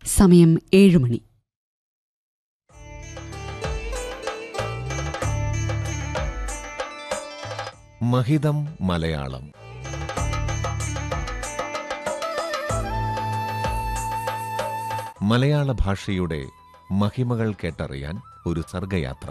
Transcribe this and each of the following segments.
സമയം ഏഴുമണി മഹിതം മലയാളം മലയാള ഭാഷയുടെ മഹിമകൾ കേട്ടറിയാൻ ഒരു സർഗയാത്ര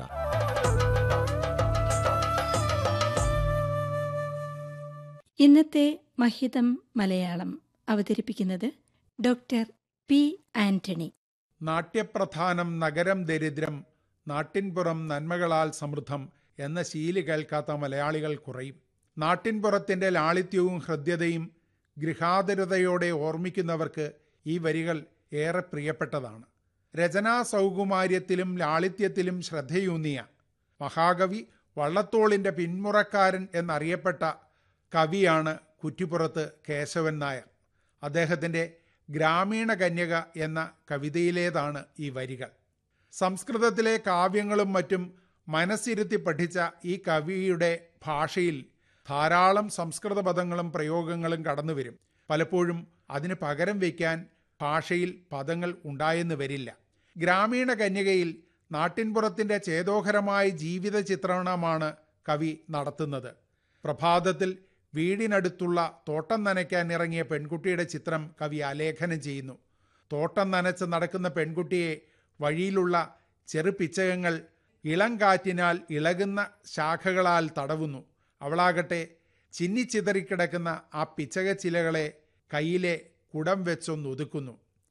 ഇന്നത്തെ മഹിതം മലയാളം അവതരിപ്പിക്കുന്നത് ഡോക്ടർ പി ആന്റണി നാട്യപ്രധാനം നഗരം ദരിദ്രം നാട്ടിൻപുറം നന്മകളാൽ സമൃദ്ധം എന്ന ശീലി കേൾക്കാത്ത മലയാളികൾ കുറയും നാട്ടിൻപുറത്തിൻ്റെ ലാളിത്യവും ഹൃദ്യതയും ഗൃഹാതുരതയോടെ ഓർമ്മിക്കുന്നവർക്ക് ഈ വരികൾ ഏറെ പ്രിയപ്പെട്ടതാണ് രചനാ സൗകുമാര്യത്തിലും ലാളിത്യത്തിലും ശ്രദ്ധയൂന്നിയ മഹാകവി വള്ളത്തോളിൻ്റെ പിന്മുറക്കാരൻ എന്നറിയപ്പെട്ട കവിയാണ് കുറ്റിപ്പുറത്ത് കേശവൻ നായർ അദ്ദേഹത്തിൻ്റെ ഗ്രാമീണ കന്യക എന്ന കവിതയിലേതാണ് ഈ വരികൾ സംസ്കൃതത്തിലെ കാവ്യങ്ങളും മറ്റും മനസ്സിരുത്തി പഠിച്ച ഈ കവിയുടെ ഭാഷയിൽ ധാരാളം സംസ്കൃത പദങ്ങളും പ്രയോഗങ്ങളും കടന്നുവരും പലപ്പോഴും അതിന് പകരം വയ്ക്കാൻ ഭാഷയിൽ പദങ്ങൾ ഉണ്ടായെന്ന് വരില്ല ഗ്രാമീണ കന്യകയിൽ നാട്ടിൻപുറത്തിൻ്റെ ചേതോഹരമായ ജീവിത ചിത്രണമാണ് കവി നടത്തുന്നത് പ്രഭാതത്തിൽ വീടിനടുത്തുള്ള തോട്ടം നനയ്ക്കാൻ ഇറങ്ങിയ പെൺകുട്ടിയുടെ ചിത്രം കവി ആലേഖനം ചെയ്യുന്നു തോട്ടം നനച്ച് നടക്കുന്ന പെൺകുട്ടിയെ വഴിയിലുള്ള ചെറുപിച്ചകങ്ങൾ ഇളം കാറ്റിനാൽ ഇളകുന്ന ശാഖകളാൽ തടവുന്നു അവളാകട്ടെ ചിന്നിച്ചിതറിക്കിടക്കുന്ന ആ പിച്ചകച്ചിലകളെ കയ്യിലെ കുടം വെച്ചൊന്നൊതുക്കുന്നു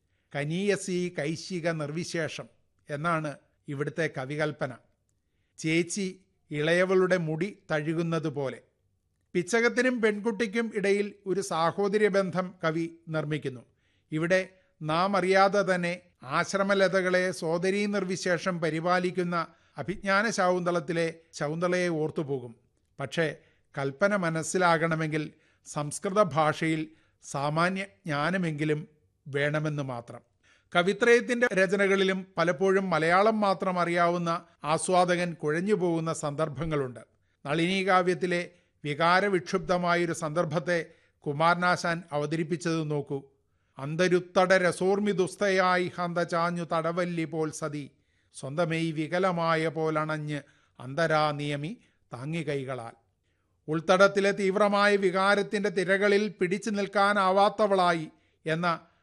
കനീയസി കൈശിക നിർവിശേഷം എന്നാണ് ഇവിടുത്തെ കവികൽപ്പന ചേച്ചി ഇളയവളുടെ മുടി തഴുകുന്നത് പോലെ പിച്ചകത്തിനും പെൺകുട്ടിക്കും ഇടയിൽ ഒരു സാഹോദര്യ ബന്ധം കവി നിർമ്മിക്കുന്നു ഇവിടെ നാം അറിയാതെ തന്നെ ആശ്രമലതകളെ സോദരീ നിർവിശേഷം പരിപാലിക്കുന്ന അഭിജ്ഞാന ശാകുന്തളത്തിലെ ശകുന്തളയെ ഓർത്തുപോകും പക്ഷേ കൽപ്പന മനസ്സിലാകണമെങ്കിൽ സംസ്കൃത ഭാഷയിൽ സാമാന്യ ജ്ഞാനമെങ്കിലും വേണമെന്ന് മാത്രം കവിത്രയത്തിൻ്റെ രചനകളിലും പലപ്പോഴും മലയാളം മാത്രം അറിയാവുന്ന ആസ്വാദകൻ കുഴഞ്ഞു പോകുന്ന സന്ദർഭങ്ങളുണ്ട് നളിനീകാവ്യത്തിലെ വികാരവിക്ഷുബ്ധമായൊരു സന്ദർഭത്തെ കുമാരനാശാൻ അവതരിപ്പിച്ചത് നോക്കൂ അന്തരുത്തട രസോർമി ദുസ്തയായി ഹന്ത ചാഞ്ഞു തടവല്ലി പോൽ സതി സ്വന്തമേയ് വികലമായ പോലണഞ്ഞ് അന്തരാ നിയമി താങ്ങിക്കൈകളാൽ ഉൾത്തടത്തിലെ തീവ്രമായ വികാരത്തിൻ്റെ തിരകളിൽ പിടിച്ചു നിൽക്കാനാവാത്തവളായി എന്ന